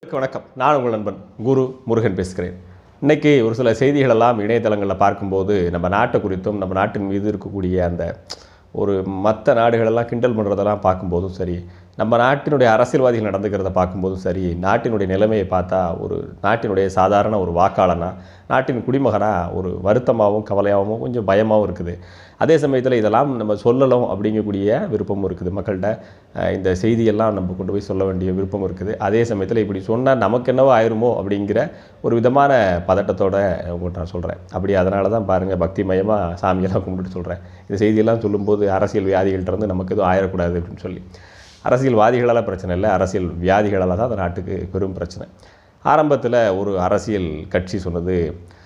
வணக்கம் நான் உங்கள் நண்பன் குரு முருகன் பேசுகிறேன் இன்னைக்கு ஒரு சில செய்திகள் எல்லாம் இணையதளங்களில் பார்க்கும்போது நம்ம நாட்டை குறித்தும் நம்ம நாட்டின் மீது இருக்கக்கூடிய அந்த ஒரு மற்ற நாடுகளெல்லாம் கிண்டல் பண்ணுறதெல்லாம் பார்க்கும்போதும் சரி நம்ம நாட்டினுடைய அரசியல்வாதிகள் நடந்துக்கிறத பார்க்கும்போதும் சரி நாட்டினுடைய நிலைமையை பார்த்தா ஒரு நாட்டினுடைய சாதாரண ஒரு வாக்காளனா நாட்டின் குடிமகனா ஒரு வருத்தமாகவும் கவலையாகவும் கொஞ்சம் பயமாகவும் இருக்குது அதே சமயத்தில் இதெல்லாம் நம்ம சொல்லலாம் அப்படிங்கக்கூடிய விருப்பமும் இருக்குது மக்கள்கிட்ட அஹ் இந்த செய்தியெல்லாம் நம்ம கொண்டு போய் சொல்ல வேண்டிய விருப்பம் இருக்குது அதே சமயத்தில் இப்படி சொன்னால் நமக்கு என்னவோ ஆயிருமோ அப்படிங்கிற ஒரு விதமான பதட்டத்தோட உங்கள்கிட்ட நான் சொல்கிறேன் அப்படி அதனால தான் பாருங்கள் பக்தி மயமாக சாமியெல்லாம் கும்பிட்டு சொல்கிறேன் இந்த செய்தியெல்லாம் சொல்லும்போது அரசியல் வியாதிகள்ட்ட இருந்து நமக்கு எதுவும் ஆயிடக்கூடாது அப்படின்னு சொல்லி அரசியல்வாதிகளால் பிரச்சனை இல்லை அரசியல் வியாதிகளால் தான் அந்த நாட்டுக்கு பெரும் பிரச்சனை ஆரம்பத்தில் ஒரு அரசியல் கட்சி சொன்னது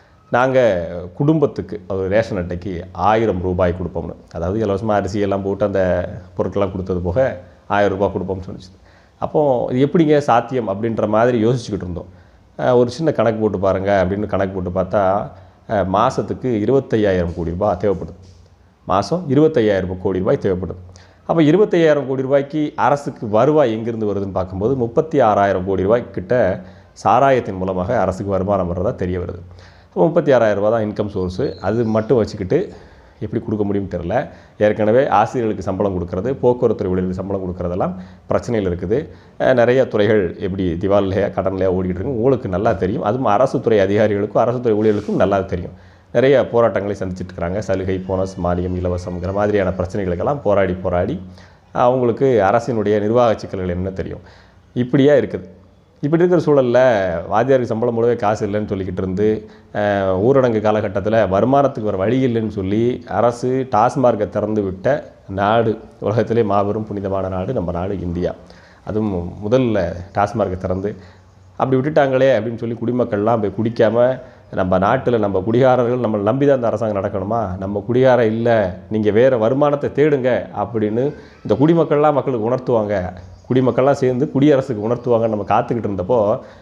நாங்கள் குடும்பத்துக்கு ஒரு ரேஷன் அட்டைக்கு ஆயிரம் ரூபாய் கொடுப்போம்னு அதாவது இலவசமாக அரிசி எல்லாம் போட்டு அந்த பொருட்கள்லாம் கொடுத்தது போக ஆயிரம் ரூபாய் கொடுப்போம்னு சொன்னிச்சு அப்போது இது எப்படிங்க சாத்தியம் அப்படின்ற மாதிரி யோசிச்சுக்கிட்டு இருந்தோம் அஹ் ஒரு சின்ன கணக்கு போட்டு பாருங்கள் அப்படின்னு கணக்கு போட்டு பார்த்தா அஹ் மாதத்துக்கு இருபத்தையாயிரம் கோடி ரூபாய் தேவைப்படுது மாதம் இருபத்தையாயிரம் கோடி ரூபாய் தேவைப்படுது அப்போ இருபத்தையாயிரம் கோடி ரூபாய்க்கு அரசுக்கு வருவாய் எங்கேருந்து வருதுன்னு பார்க்கும்போது முப்பத்தி ஆறாயிரம் கோடி ரூபாய் கிட்ட சாராயத்தின் மூலமாக அரசுக்கு வருமானம் வர்றதா தெரிய வருது அப்போ முப்பத்தி ஆறாயிரம் ரூபாய் தான் இன்கம் சோர்ஸு அது மட்டும் வச்சுக்கிட்டு எப்படி கொடுக்க முடியும்னு தெரில ஏற்கனவே ஆசிரியர்களுக்கு சம்பளம் கொடுக்கறது போக்குவரத்து ஊழியர்களுக்கு சம்பளம் கொடுக்கறதெல்லாம் பிரச்சனைகள் இருக்குது அஹ் நிறைய துறைகள் எப்படி திவாலிலையா கடன்லையா ஓடிக்கிட்டு இருக்கு உங்களுக்கு நல்லா தெரியும் அதுவும் அரசு துறை அதிகாரிகளுக்கும் அரசு துறை ஊழியர்களுக்கும் நல்லா தெரியும் நிறைய போராட்டங்களை சந்திச்சிட்டு இருக்கிறாங்க சலுகை போனஸ் மானியம் இலவசம்ங்கிற மாதிரியான பிரச்சனைகளுக்கெல்லாம் போராடி போராடி அவங்களுக்கு அரசினுடைய நிர்வாக சிக்கல்கள் என்ன தெரியும் இப்படியா இருக்குது இப்படி இருக்கிற சூழலில் வாத்தியாருக்கு சம்பளம் போடவே காசு இல்லைன்னு சொல்லிக்கிட்டு இருந்து அஹ், ஊரடங்கு காலகட்டத்தில் வருமானத்துக்கு வர வழி இல்லைன்னு சொல்லி அரசு டாஸ்மார்க்கை திறந்து விட்ட நாடு உலகத்திலே மாபெரும் புனிதமான நாடு நம்ம நாடு இந்தியா அதுவும் முதல்ல டாஸ்மார்க்கை திறந்து அப்படி விட்டுட்டாங்களே அப்படின்னு சொல்லி குடிமக்கள்லாம் போய் குடிக்காமல் நம்ம நாட்டில் நம்ம குடிகாரர்கள் நம்ம நம்பி தான் இந்த அரசாங்கம் நடக்கணுமா நம்ம குடிகாரம் இல்லை நீங்கள் வேறு வருமானத்தை தேடுங்க அப்படின்னு இந்த குடிமக்கள்லாம் மக்களுக்கு உணர்த்துவாங்க குடிமக்கள்லாம் சேர்ந்து குடியரசுக்கு உணர்த்துவாங்க நம்ம காத்துக்கிட்டு இருந்தப்போ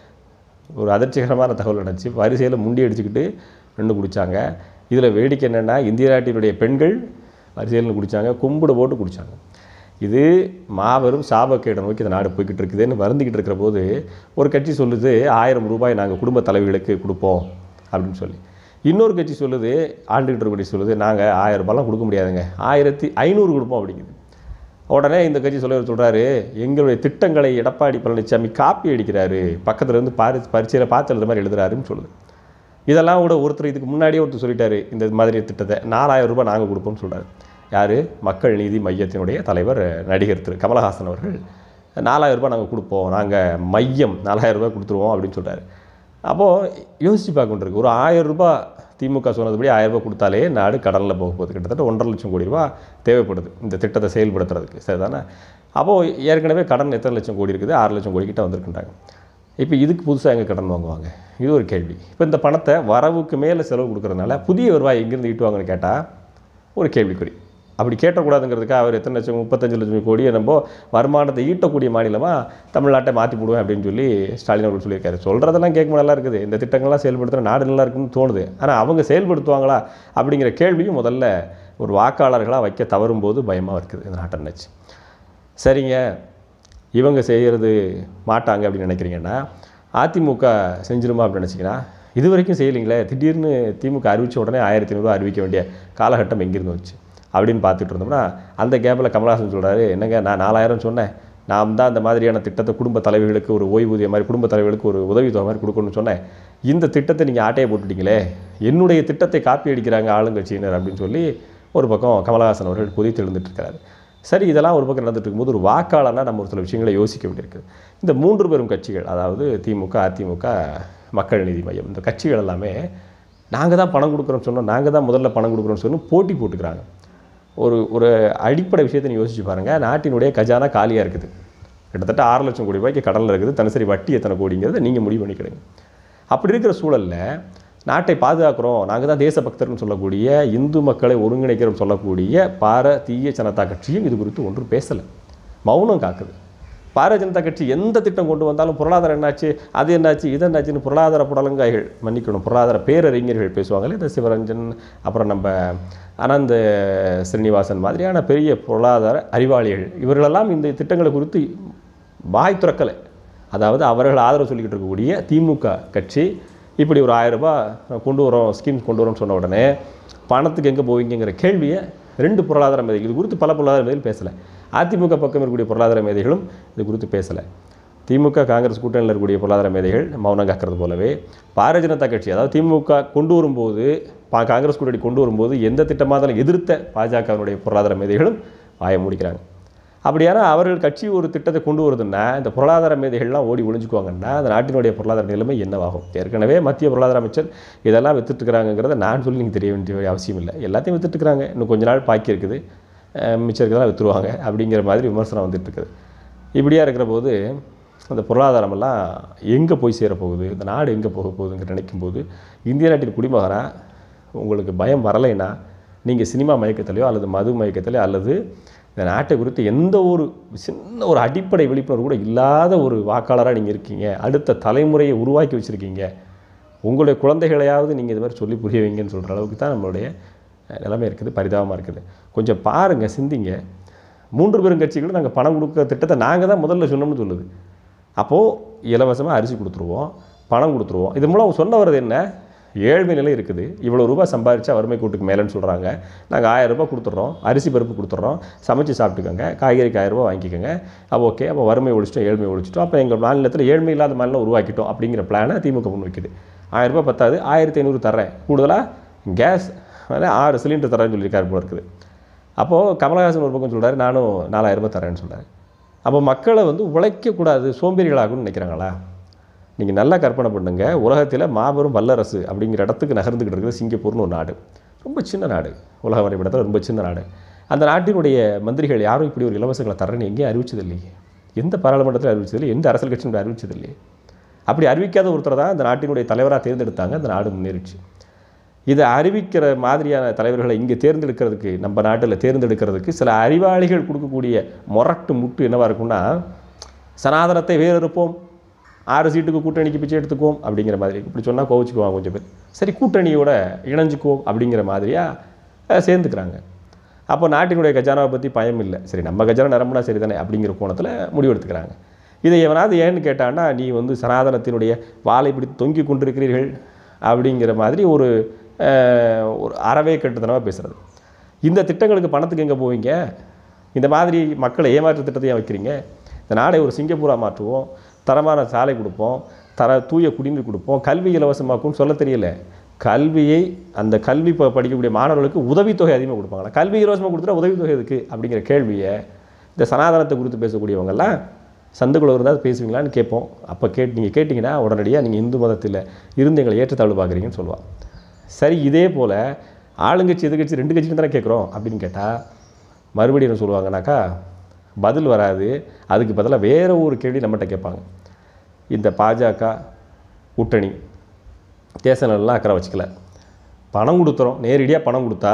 ஒரு அதிர்ச்சிகரமான தகவல் நினச்சி வரிசையில் முண்டி அடிச்சுக்கிட்டு ரெண்டு குடித்தாங்க இதில் வேடிக்கை என்னென்னா இந்திய நாட்டினுடைய பெண்கள் வரிசையில் குடித்தாங்க கும்பிடு போட்டு குடித்தாங்க இது மாபெரும் சாபக்கேடு நோக்கி இந்த நாடு போய்கிட்டு இருக்குதுன்னு வருந்திக்கிட்டு இருக்கிற போது ஒரு கட்சி சொல்லுது ஆயிரம் ரூபாய் நாங்கள் குடும்ப தலைவிகளுக்கு கொடுப்போம் அப்படின்னு சொல்லி இன்னொரு கட்சி சொல்லுது ஆண்டுகிட்டு இருக்க கட்சி சொல்லுது நாங்கள் ஆயிரம் ரூபாய்லாம் கொடுக்க முடியாதுங்க ஆயிரத்தி ஐநூறு கொடுப்போம் அப்படிங்குது உடனே இந்த கட்சி சொல்ல சொல்கிறாரு எங்களுடைய திட்டங்களை எடப்பாடி பழனிசாமி காப்பி அடிக்கிறாரு பக்கத்துல இருந்து பாரி பரீட்சையில் பார்த்து எழுதுற மாதிரி எழுதுறாருன்னு சொல்லுது இதெல்லாம் கூட ஒருத்தர் இதுக்கு முன்னாடியே ஒருத்தர் சொல்லிட்டாரு இந்த மாதிரி திட்டத்தை நாலாயிரம் ரூபாய் நாங்கள் கொடுப்போம்னு சொல்றாரு யார் மக்கள் நீதி மையத்தினுடைய தலைவர் நடிகர் திரு கமலஹாசன் அவர்கள் நாலாயிரம் ரூபாய் நாங்கள் கொடுப்போம் நாங்கள் மையம் நாலாயிரம் ரூபாய் கொடுத்துருவோம் அப்படின்னு சொல்றாரு அப்போது யோசித்து பார்க்க வேண்டியிருக்கு ஒரு ஆயிரம் ரூபாய் திமுக சொன்னதுபடி ஆயிரம் ரூபாய் கொடுத்தாலே நாடு கடனில் போக போகுது கிட்டத்தட்ட ஒன்றரை லட்சம் கோடி ரூபாய் தேவைப்படுது இந்த திட்டத்தை செயல்படுத்துறதுக்கு சரிதானே அப்போது ஏற்கனவே கடன் எத்தனை லட்சம் கோடி இருக்குது ஆறு லட்சம் கோடி கிட்ட வந்திருக்குன்றாங்க இப்போ இதுக்கு புதுசாக எங்கே கடன் வாங்குவாங்க இது ஒரு கேள்வி இப்போ இந்த பணத்தை வரவுக்கு மேலே செலவு கொடுக்கறதுனால புதிய வருவாய் எங்கேருந்து ஈட்டுவாங்கன்னு கேட்டால் ஒரு கேள்விக்குறி அப்படி கேட்டக்கூடாதுங்கிறதுக்காக அவர் எத்தனை லட்சம் முப்பத்தஞ்சு லட்சம் கோடியை நம்ம வருமானத்தை ஈட்டக்கூடிய மாநிலமாக தமிழ்நாட்டை மாற்றி போடுவேன் அப்படின்னு சொல்லி ஸ்டாலின் அவர்கள் சொல்லியிருக்காரு சொல்கிறதெல்லாம் கேட்க நல்லா இருக்குது இந்த திட்டங்கள்லாம் செயல்படுத்துகிற நாடு நல்லா இருக்குன்னு தோணுது ஆனால் அவங்க செயல்படுத்துவாங்களா அப்படிங்கிற கேள்வியும் முதல்ல ஒரு வாக்காளர்களாக வைக்க தவறும் போது பயமாக இருக்குது இந்த நாட்டை நினச்சி சரிங்க இவங்க செய்கிறது மாட்டாங்க அப்படின்னு நினைக்கிறீங்கன்னா அதிமுக செஞ்சிருமா அப்படின்னு நினச்சிங்கன்னா இது வரைக்கும் செய்யலைங்களே திடீர்னு திமுக அறிவிச்ச உடனே ஆயிரத்தி ஐநூறுரூவா அறிவிக்க வேண்டிய காலகட்டம் எங்கிருந்து வந்துச்சு அப்படின்னு பார்த்துட்டு இருந்தோம்னா அந்த கேப்பில் கமலஹாசன் சொல்கிறாரு என்னங்க நான் நாலாயிரம் சொன்னேன் நான் தான் அந்த மாதிரியான திட்டத்தை குடும்ப தலைவிகளுக்கு ஒரு ஓய்வூதியம் மாதிரி குடும்ப தலைவிகளுக்கு ஒரு உதவித்தொகை மாதிரி கொடுக்கணும்னு சொன்னேன் இந்த திட்டத்தை நீங்கள் ஆட்டையை போட்டுட்டீங்களே என்னுடைய திட்டத்தை காப்பி அடிக்கிறாங்க ஆளுங்கட்சியினர் அப்படின்னு சொல்லி ஒரு பக்கம் கமலஹாசன் அவர்கள் கொதித்து எழுந்துட்டு இருக்காரு சரி இதெல்லாம் ஒரு பக்கம் நடந்துட்டு இருக்கும்போது ஒரு வாக்காளனா நம்ம ஒரு சில விஷயங்களை யோசிக்க வேண்டியிருக்கு இந்த மூன்று பெரும் கட்சிகள் அதாவது திமுக அதிமுக மக்கள் நீதி மையம் இந்த கட்சிகள் எல்லாமே நாங்கள் தான் பணம் கொடுக்குறோம்னு சொன்னோம் நாங்கள் தான் முதல்ல பணம் கொடுக்குறோம்னு சொன்னோம் போட்டி போட்டுக்கிறாங்க ஒரு ஒரு அடிப்படை விஷயத்தை நீ யோசிச்சு பாருங்கள் நாட்டினுடைய கஜானா காலியாக இருக்குது கிட்டத்தட்ட ஆறு லட்சம் கோடி ரூபாய்க்கு கடனில் இருக்குது தினசரி வட்டி எத்தனை கோடிங்கிறத நீங்கள் முடிவு பண்ணிக்கிடுங்க அப்படி இருக்கிற சூழலில் நாட்டை பாதுகாக்கிறோம் நாங்கள் தான் தேசபக்தர்னு சொல்லக்கூடிய இந்து மக்களை ஒருங்கிணைக்கிறோம் சொல்லக்கூடிய பாரதிய ஜனதா கட்சியும் இது குறித்து ஒன்றும் பேசலை மௌனம் காக்குது பாரதிய ஜனதா கட்சி எந்த திட்டம் கொண்டு வந்தாலும் பொருளாதாரம் என்னாச்சு அது என்னாச்சு இது என்னாச்சுன்னு பொருளாதார புடலங்காய்கள் மன்னிக்கணும் பொருளாதார பேரறிஞர்கள் பேசுவாங்களே இந்த சிவரஞ்சன் அப்புறம் நம்ம அனந்த ஸ்ரீனிவாசன் மாதிரியான பெரிய பொருளாதார அறிவாளிகள் இவர்களெல்லாம் இந்த திட்டங்களை குறித்து வாய் துறக்கலை அதாவது அவர்கள் ஆதரவு சொல்லிக்கிட்டு இருக்கக்கூடிய திமுக கட்சி இப்படி ஒரு ஆயிரம் ரூபாய் கொண்டு வரோம் ஸ்கீம்ஸ் கொண்டு வரோம்னு சொன்ன உடனே பணத்துக்கு எங்கே போவீங்கிற கேள்வியை ரெண்டு பொருளாதார மேதைகள் இது குறித்து பல பொருளாதார மேதைகள் பேசலை அதிமுக பக்கம் இருக்கக்கூடிய பொருளாதார மேதைகளும் இது குறித்து பேசலை திமுக காங்கிரஸ் கூட்டணியில் இருக்கக்கூடிய பொருளாதார மேதைகள் மௌனம் காக்கிறது போலவே பாரதிய ஜனதா கட்சி அதாவது திமுக கொண்டு வரும்போது பா காங்கிரஸ் கூட்டணி கொண்டு வரும்போது எந்த திட்டமாக இருந்தாலும் எதிர்த்த பாஜகவினுடைய பொருளாதார மேதைகளும் வாய முடிக்கிறாங்க அப்படியானா அவர்கள் கட்சி ஒரு திட்டத்தை கொண்டு வருதுன்னா இந்த பொருளாதார மேதைகள்லாம் ஓடி ஒளிஞ்சுக்குவாங்கன்னா அந்த நாட்டினுடைய பொருளாதார நிலைமை என்னவாகும் ஏற்கனவே மத்திய பொருளாதார அமைச்சர் இதெல்லாம் வித்துட்டு இருக்கிறாங்கிறத நான் சொல்லி நீங்கள் தெரிய வேண்டிய அவசியம் இல்லை எல்லாத்தையும் வித்துட்டு இருக்கிறாங்க இன்னும் கொஞ்ச நாள் பாக்கி இருக்குது அஹ் மிச்சம் இருக்கிறதெல்லாம் வித்துருவாங்க அப்படிங்கிற மாதிரி விமர்சனம் வந்துட்டு இருக்குது இப்படியா இருக்கிற போது அந்த பொருளாதாரமெல்லாம் எங்கே போய் சேரப்போகுது இந்த நாடு எங்கே போக போகுதுங்கிற நினைக்கும் போது இந்திய நாட்டின் குடிமகனா உங்களுக்கு பயம் வரலைன்னா நீங்கள் சினிமா மயக்கத்திலையோ அல்லது மது மயக்கத்திலையோ அல்லது இந்த நாட்டை குறித்து எந்த ஒரு சின்ன ஒரு அடிப்படை விழிப்புணர்வு கூட இல்லாத ஒரு வாக்காளராக நீங்கள் இருக்கீங்க அடுத்த தலைமுறையை உருவாக்கி வச்சுருக்கீங்க உங்களுடைய குழந்தைகளையாவது நீங்கள் இது மாதிரி சொல்லி புரிய வைங்கன்னு சொல்கிற அளவுக்கு தான் நம்மளுடைய அஹ், நிலைமை இருக்குது பரிதாபமாக இருக்குது கொஞ்சம் பாருங்கள் சிந்திங்க மூன்று பெரும் கட்சிகளும் நாங்கள் பணம் கொடுக்குற திட்டத்தை நாங்கள் தான் முதல்ல சொன்னோம்னு சொல்லுது அப்போது இலவசமாக அரிசி கொடுத்துருவோம் பணம் கொடுத்துருவோம் இது மூலம் சொன்ன வர்றது என்ன ஏழ்மை நிலை இருக்குது இவ்வளோ ரூபாய் சம்பாரிச்சா வறுமை கூட்டுக்கு மேலேன்னு சொல்கிறாங்க நாங்கள் ஆயிரம் ரூபாய் கொடுத்துட்றோம் அரிசி பருப்பு கொடுத்துட்றோம் சமைச்சு சாப்பிட்டுக்கோங்க காய்கறிக்கு ஆயிரம் ரூபாய் வாங்கிக்கோங்க அப்போ ஓகே அப்போ வறுமை ஒழிச்சிட்டோம் ஏழ்மை ஒழிச்சிட்டோம் அப்போ எங்கள் மாநிலத்தில் ஏழ்மை இல்லாத மாநிலம் உருவாக்கிட்டோம் அப்படிங்கிற பிளானை திமுக முன் வைக்குது ஆயிரம் ரூபாய் பத்தாது ஆயிரத்தி ஐநூறு தர்றேன் கூடுதலாக கேஸ் வந்து ஆறு சிலிண்டர் தரேன்னு சொல்லியிருக்காரு போல இருக்குது அப்போது கமலஹாசன் ஒரு பக்கம் சொல்றாரு நானும் நாலாயிரம் ரூபாய் தரேன்னு சொல்றாரு அப்போ மக்களை வந்து உழைக்கக்கூடாது சோம்பேறிகளாகும்னு நினைக்கிறாங்களா நீங்கள் நல்லா கற்பனை பண்ணுங்க உலகத்தில் மாபெரும் வல்லரசு அப்படிங்கிற இடத்துக்கு நகர்ந்துக்கிட்டு இருக்குது சிங்கப்பூர்னு ஒரு நாடு ரொம்ப சின்ன நாடு உலக வரைபடத்தில் ரொம்ப சின்ன நாடு அந்த நாட்டினுடைய மந்திரிகள் யாரும் இப்படி ஒரு இலவசங்களை தரேன்னு எங்கேயும் அறிவிச்சது இல்லையே எந்த பாராளுமன்றத்தில் அறிவிச்சதில்லை எந்த அரசியல் கட்சியும் அறிவிச்சது இல்லையே அப்படி அறிவிக்காத ஒருத்தர் தான் அந்த நாட்டினுடைய தலைவராக தேர்ந்தெடுத்தாங்க அந்த நாடு முன்னேறிச்சு இதை அறிவிக்கிற மாதிரியான தலைவர்களை இங்கே தேர்ந்தெடுக்கிறதுக்கு நம்ம நாட்டில் தேர்ந்தெடுக்கிறதுக்கு சில அறிவாளிகள் கொடுக்கக்கூடிய முரட்டு முட்டு என்னவா இருக்கும்னா சனாதனத்தை வேறு இருப்போம் ஆறு சீட்டுக்கு கூட்டணிக்கு பிச்சை எடுத்துக்குவோம் அப்படிங்கிற மாதிரி இப்படி சொன்னால் கோவிச்சுக்குவாங்க கொஞ்சம் பேர் சரி கூட்டணியோட இணைஞ்சுக்குவோம் அப்படிங்கிற மாதிரியாக சேர்ந்துக்கிறாங்க அப்போ நாட்டினுடைய கஜானாவை பற்றி பயம் இல்லை சரி நம்ம கஜானா நிரம்பினா சரி தானே அப்படிங்கிற கோணத்தில் முடிவெடுத்துக்கிறாங்க இதை எவனாவது ஏன்னு கேட்டான்னா நீ வந்து சனாதனத்தினுடைய வாளை பிடித்து தொங்கி கொண்டிருக்கிறீர்கள் அப்படிங்கிற மாதிரி ஒரு அஹ், ஒரு அறவே கட்டுத்தனமாக பேசுகிறது இந்த திட்டங்களுக்கு பணத்துக்கு எங்கே போவீங்க இந்த மாதிரி மக்களை ஏமாற்று திட்டத்தை ஏன் வைக்கிறீங்க இந்த நாடை ஒரு சிங்கப்பூராக மாற்றுவோம் தரமான சாலை கொடுப்போம் தர தூய குடிநீர் கொடுப்போம் கல்வி இலவசமாக்கும்னு சொல்ல தெரியல கல்வியை அந்த கல்வி ப படிக்கக்கூடிய மாணவர்களுக்கு உதவித்தொகை அதிகமாக கொடுப்பாங்களா கல்வி இலவசமாக கொடுத்துட்டா உதவித்தொகை எதுக்கு அப்படிங்கிற கேள்வியை இந்த சனாதனத்தை குறித்து பேசக்கூடியவங்கெல்லாம் சந்துக்குள்ள இருந்தால் பேசுவீங்களான்னு கேட்போம் அப்போ கேட் நீங்கள் கேட்டிங்கன்னா உடனடியாக நீங்கள் இந்து மதத்தில் இருந்து எங்களை ஏற்றத்தாழ்வு பார்க்குறீங்கன்னு சொல்லுவாள் சரி இதே போல் ஆளுங்கட்சி எதிர்கட்சி ரெண்டு கட்சியும் தானே கேட்குறோம் அப்படின்னு கேட்டால் மறுபடியும் என்ன சொல்லுவாங்கனாக்கா பதில் வராது அதுக்கு பதிலாக வேற ஒரு கேள்வி நம்மகிட்ட கேட்பாங்க இந்த பாஜக கூட்டணி தேசநலன்லாம் அக்கறை வச்சுக்கல பணம் கொடுத்துறோம் நேரடியாக பணம் கொடுத்தா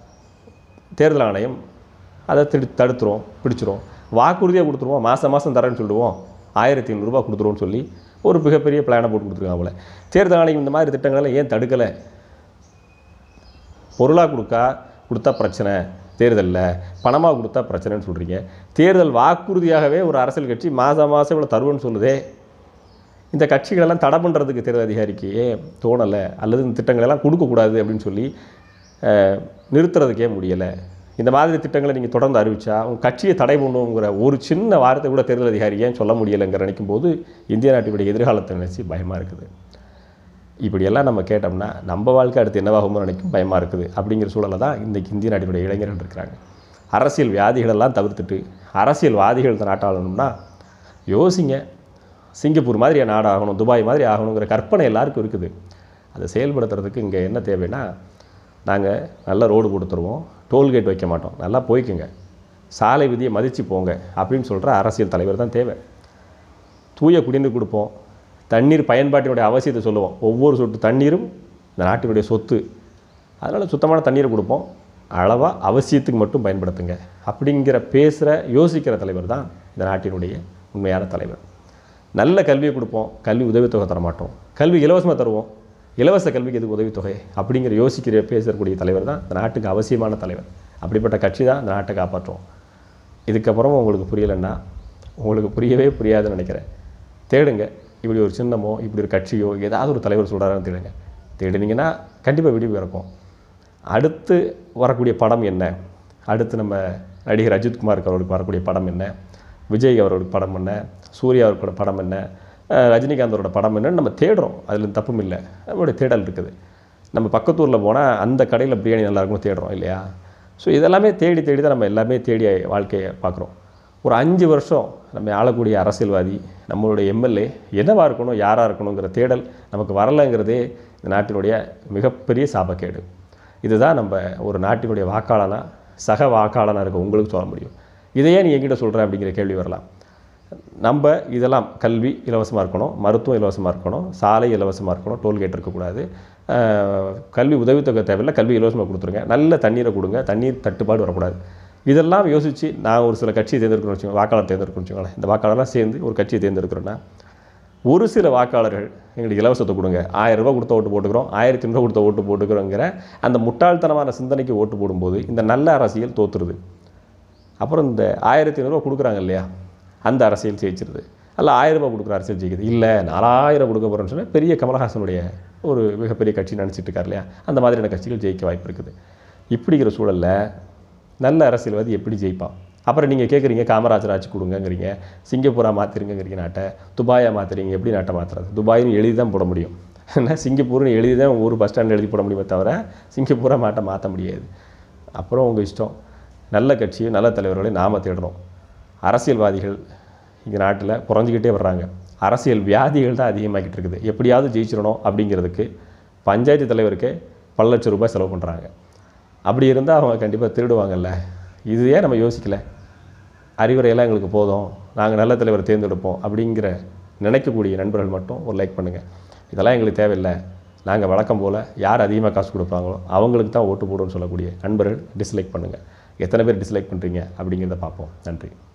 தேர்தல் ஆணையம் அதை திடு தடுத்துரும் பிடிச்சிரும் வாக்குறுதியாக கொடுத்துருவோம் மாதம் மாதம் தரேன்னு சொல்லிடுவோம் ஆயிரத்தி ஐநூறுரூவா கொடுத்துருவோம்னு சொல்லி ஒரு மிகப்பெரிய பிளானை போட்டு கொடுத்துருக்காங்க போல தேர்தல் ஆணையம் இந்த மாதிரி திட்டங்களெல்லாம் ஏன் தடுக்கலை பொருளாக கொடுக்கா கொடுத்தா பிரச்சனை தேர்தலில் பணமாக கொடுத்தா பிரச்சனைன்னு சொல்கிறீங்க தேர்தல் வாக்குறுதியாகவே ஒரு அரசியல் கட்சி மாதம் மாதம் இவ்வளோ தருவேன்னு சொல்லுதே இந்த கட்சிகளெல்லாம் தடை பண்ணுறதுக்கு தேர்தல் அதிகாரிக்கு ஏன் தோணலை அல்லது இந்த திட்டங்களெல்லாம் கொடுக்கக்கூடாது அப்படின்னு சொல்லி அஹ், நிறுத்துறதுக்கே முடியலை இந்த மாதிரி திட்டங்களை நீங்கள் தொடர்ந்து அறிவிச்சா உங்கள் கட்சியை தடை பண்ணுவோங்கிற ஒரு சின்ன வார்த்தை கூட தேர்தல் அதிகாரி ஏன் சொல்ல முடியலைங்கிற நினைக்கும் போது இந்திய நாட்டினுடைய எதிர்காலத்தை நினச்சி பயமாக இருக்குது இப்படியெல்லாம் நம்ம கேட்டோம்னா நம்ம வாழ்க்கை அடுத்து என்னவாகுமோ நினைக்கும் பயமாக இருக்குது அப்படிங்கிற சூழலை தான் இன்றைக்கி இந்திய நாட்டினுடைய இளைஞர்கள் இருக்கிறாங்க அரசியல் வியாதிகளெல்லாம் தவிர்த்துட்டு அரசியல்வாதிகள் இந்த நாட்டாளணும்னா யோசிங்க சிங்கப்பூர் மாதிரி நாடு ஆகணும் துபாய் மாதிரி ஆகணுங்கிற கற்பனை எல்லாருக்கும் இருக்குது அதை செயல்படுத்துறதுக்கு இங்கே என்ன தேவைன்னா நாங்கள் நல்ல ரோடு போட்டு தருவோம் டோல்கேட் வைக்க மாட்டோம் நல்லா போய்க்குங்க சாலை விதியை மதித்து போங்க அப்படின்னு சொல்கிற அரசியல் தலைவர் தான் தேவை தூய குடிநீர் கொடுப்போம் தண்ணீர் பயன்பாட்டினுடைய அவசியத்தை சொல்லுவோம் ஒவ்வொரு சொட்டு தண்ணீரும் இந்த நாட்டினுடைய சொத்து அதனால் சுத்தமான தண்ணீரை கொடுப்போம் அளவாக அவசியத்துக்கு மட்டும் பயன்படுத்துங்க அப்படிங்கிற பேசுகிற யோசிக்கிற தலைவர் தான் இந்த நாட்டினுடைய உண்மையான தலைவர் நல்ல கல்வியை கொடுப்போம் கல்வி உதவித்தொகை தர மாட்டோம் கல்வி இலவசமாக தருவோம் இலவச கல்விக்கு எதுக்கு உதவித்தொகை அப்படிங்கிற யோசிக்கிற பேசக்கூடிய தலைவர் தான் இந்த நாட்டுக்கு அவசியமான தலைவர் அப்படிப்பட்ட கட்சி தான் இந்த நாட்டை காப்பாற்றும் இதுக்கப்புறம் உங்களுக்கு புரியலைன்னா உங்களுக்கு புரியவே புரியாதுன்னு நினைக்கிறேன் தேடுங்க இப்படி ஒரு சின்னமோ இப்படி ஒரு கட்சியோ ஏதாவது ஒரு தலைவர் சொல்கிறாருன்னு தேடுங்க தேடினீங்கன்னா கண்டிப்பாக விடிவு இருக்கும் அடுத்து வரக்கூடிய படம் என்ன அடுத்து நம்ம நடிகர் அஜித்குமாருக்கு அவர்களுக்கு வரக்கூடிய படம் என்ன விஜய் அவர்களுக்கு படம் என்ன சூர்யா அவர்களோட படம் என்ன அஹ் ரஜினிகாந்த் அவரோட படம் என்னன்னு நம்ம தேடுறோம் அதில் தப்பும் இல்லை நம்மளுடைய தேடல் இருக்குது நம்ம பக்கத்தூரில் போனால் அந்த கடையில் பிரியாணி நல்லா இருக்கும்னு தேடுறோம் இல்லையா ஸோ இதெல்லாமே தேடி தேடி தான் நம்ம எல்லாமே தேடி வாழ்க்கையை பார்க்குறோம் ஒரு அஞ்சு வருஷம் நம்ம ஆளக்கூடிய அரசியல்வாதி நம்மளுடைய எம்எல்ஏ என்னவாக இருக்கணும் யாராக இருக்கணுங்கிற தேடல் நமக்கு வரலைங்கிறதே இந்த நாட்டினுடைய மிகப்பெரிய சாபக்கேடு இதுதான் நம்ம ஒரு நாட்டினுடைய வாக்காளனா சக வாக்காளனாக இருக்க உங்களுக்கு சொல்ல முடியும் இதையே நீ என்கிட்ட சொல்கிற அப்படிங்கிற கேள்வி வரலாம் நம்ம இதெல்லாம் கல்வி இலவசமாக இருக்கணும் மருத்துவம் இலவசமாக இருக்கணும் சாலை இலவசமாக இருக்கணும் டோல்கேட் இருக்கக்கூடாது அஹ், கல்வி உதவித்தொகை தேவையில்லை கல்வி இலவசமாக கொடுத்துருங்க நல்ல தண்ணீரை கொடுங்க தண்ணீர் தட்டுப்பாடு வரக்கூடாது இதெல்லாம் யோசித்து நான் ஒரு சில கட்சியை தேர்ந்தெடுக்கணும்னு வச்சுக்கோங்க வாக்காளர் தேர்ந்தெடுக்கணும்னு வச்சுக்கோங்களேன் இந்த வாக்காளர்லாம் சேர்ந்து ஒரு கட்சியை தேர்ந்தெடுக்கிறோன்னா ஒரு சில வாக்காளர்கள் எங்களுக்கு இலவசத்தை கொடுங்க ஆயிரம் ரூபாய் கொடுத்த ஓட்டு போட்டுக்கிறோம் ஆயிரத்தி ஐநூறுவா கொடுத்த ஓட்டு போட்டுக்கிறோங்கிற அந்த முட்டாள்தனமான சிந்தனைக்கு ஓட்டு போடும்போது இந்த நல்ல அரசியல் தோற்றுருது அப்புறம் இந்த ஆயிரத்தி ஐநூறுரூவா கொடுக்குறாங்க இல்லையா அந்த அரசியல் ஜெயிச்சிருது அல்ல ஆயிரம் ரூபாய் கொடுக்குற அரசியல் ஜெயிக்குது இல்லை நாலாயிரம் கொடுக்க போகிறேன்னு சொன்னால் பெரிய கமலஹாசனுடைய ஒரு மிகப்பெரிய கட்சி நினச்சிட்டு இருக்கார் இல்லையா அந்த மாதிரியான கட்சிகள் ஜெயிக்க வாய்ப்பு இருக்குது இப்படிங்கிற சூழலில் நல்ல அரசியல்வாதி எப்படி ஜெயிப்பான் அப்புறம் நீங்கள் கேட்குறீங்க காமராஜர் ஆட்சி கொடுங்கங்கிறீங்க சிங்கப்பூரா மாற்றிருங்கிறீங்க நாட்டை துபாயா மாற்றுறீங்க எப்படி நாட்டை மாற்றுறது துபாயின்னு எழுதி தான் போட முடியும் ஏன்னா சிங்கப்பூர்னு எழுதி தான் ஊர் பஸ் ஸ்டாண்ட் எழுதி போட முடியுமே தவிர சிங்கப்பூரா மாட்டை மாற்ற முடியாது அப்புறம் உங்கள் இஷ்டம் நல்ல கட்சி நல்ல தலைவர்களை நாம தேடுறோம் அரசியல்வாதிகள் இங்கே நாட்டில் குறைஞ்சிக்கிட்டே வர்றாங்க அரசியல் வியாதிகள் தான் அதிகமாகிட்டு இருக்குது எப்படியாவது ஜெயிச்சிடணும் அப்படிங்கிறதுக்கு பஞ்சாயத்து தலைவருக்கே பல லட்சம் ரூபாய் செலவு பண்ணுறாங்க அப்படி இருந்தால் அவங்க கண்டிப்பாக திருடுவாங்கல்ல இது ஏன் நம்ம யோசிக்கல அறிவுரையெல்லாம் எங்களுக்கு போதும் நாங்கள் நல்ல தலைவரை தேர்ந்தெடுப்போம் அப்படிங்கிற நினைக்கக்கூடிய நண்பர்கள் மட்டும் ஒரு லைக் பண்ணுங்கள் இதெல்லாம் எங்களுக்கு தேவையில்லை நாங்கள் வழக்கம் போல் யார் அதிகமாக காசு கொடுப்பாங்களோ அவங்களுக்கு தான் ஓட்டு போடுவோம்னு சொல்லக்கூடிய நண்பர்கள் டிஸ்லைக் பண்ணுங்கள் எத்தனை பேர் டிஸ்லைக் பண்ணுறீங்க அப்படிங்கிறத பார்ப்போம் நன்றி